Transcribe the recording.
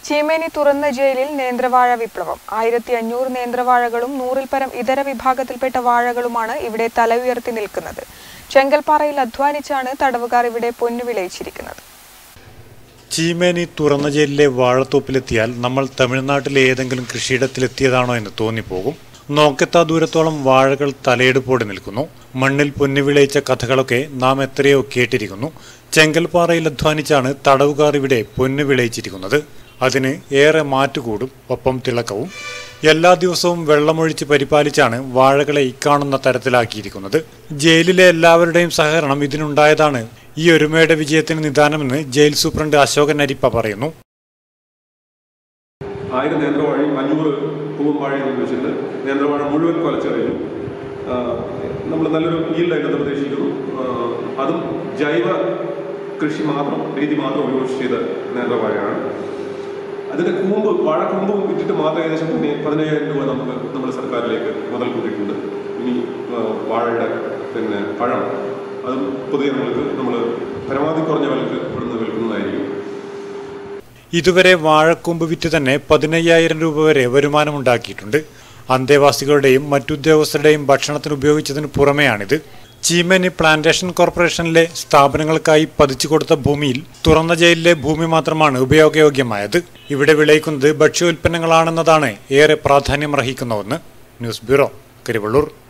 ചീമേനി തുറന്ന ജയിലിൽ നേന്ത്രവാഴ വിപ്ലവം ആയിരത്തി അഞ്ഞൂറ് നേന്ത്രവാഴകളും നൂറിൽ പരം ഇതര വിഭാഗത്തിൽപ്പെട്ട വാഴകളുമാണ് ഇവിടെ തല ഉയർത്തി നിൽക്കുന്നത് ചെങ്കൽപ്പാറയിൽ അധ്വാനിച്ചാണ് തടവുകാർ ഇവിടെ പൊന്നു വിളയിച്ചിരിക്കുന്നത് ചീമേനി തുറന്ന ജയിലിലെ വാഴത്തോപ്പിലെത്തിയാൽ നമ്മൾ തമിഴ്നാട്ടിലെ ഏതെങ്കിലും കൃഷിയിടത്തിലെത്തിയതാണോ എന്ന് തോന്നിപ്പോകും നോക്കെത്താ ദൂരത്തോളം വാഴകൾ തലയെടുപ്പോടെ നിൽക്കുന്നു മണ്ണിൽ പൊന്നു വിളയിച്ച കഥകളൊക്കെ നാം എത്രയോ കേട്ടിരിക്കുന്നു ചെങ്കൽപ്പാറയിൽ അധ്വാനിച്ചാണ് തടവുകാർ ഇവിടെ പൊന്നു വിളയിച്ചിരിക്കുന്നത് അതിന് ഏറെ മാറ്റുകൂടും ഒപ്പം തിളക്കവും എല്ലാ ദിവസവും വെള്ളമൊഴിച്ച് പരിപാലിച്ചാണ് വാഴകളെ ഇക്കാണുന്ന തരത്തിലാക്കിയിരിക്കുന്നത് ജയിലിലെ എല്ലാവരുടെയും സഹകരണം ഇതിനുണ്ടായതാണ് ഈ ഒരുമയുടെ വിജയത്തിന് നിദാനമെന്ന് ജയിൽ സൂപ്രണ്ട് അശോകൻ അരിപ്പ പറയുന്നു ആയിരം നേന്ത്രവാഴയും അഞ്ഞൂറ് പൂവും വാഴയും വെച്ചിട്ട് നേന്ത്രവാഴ മുഴുവൻ കൊലച്ചെറിഞ്ഞു നമ്മൾ നല്ലൊരു ഈൽഡായിട്ട് പ്രതീക്ഷിക്കുന്നു ആ, അതും ജൈവ കൃഷി മാത്രം രീതി മാത്രം ഉപയോഗിച്ച് ചെയ്ത നേന്ത്രവാഴയാണ് അതിന്റെ കൂമ്പ് വാഴക്കൂമ്പ് വിറ്റിട്ട് മാത്രം ഏകദേശം പിന്നെ പതിനയ്യായിരം രൂപ നമുക്ക് നമ്മുടെ സർക്കാരിലേക്ക് മുതൽ കൂട്ടിയിട്ടുണ്ട് ഇനി ആ, വാഴയുടെ പിന്നെ പഴം അതും പൊതുജനങ്ങൾക്ക് നമ്മൾ പരമാവധി കുറഞ്ഞ വിലക്ക് ഇവിടുന്ന് വിൽക്കുന്നതായിരിക്കും ഇതുവരെ വാഴക്കൊമ്പ് വിറ്റ് തന്നെ പതിനയ്യായിരം രൂപ വരെ വരുമാനമുണ്ടാക്കിയിട്ടുണ്ട് അന്തേവാസികളുടെയും മറ്റുദ്യോഗസ്ഥരുടെയും ഭക്ഷണത്തിന് ഉപയോഗിച്ചതിന് പുറമെയാണിത് ചീമേനി പ്ലാന്റേഷൻ കോർപ്പറേഷനിലെ സ്ഥാപനങ്ങൾക്കായി പതിച്ചു കൊടുത്ത ഭൂമിയിൽ തുറന്ന ജയിലിലെ ഭൂമി മാത്രമാണ് ഉപയോഗയോഗ്യമായത് ഇവിടെ വിളയിക്കുന്നത് ഭക്ഷ്യോൽപ്പന്നങ്ങളാണെന്നതാണ് ഏറെ പ്രാധാന്യമർഹിക്കുന്ന ഒന്ന് ന്യൂസ് ബ്യൂറോ കരിവള്ളൂർ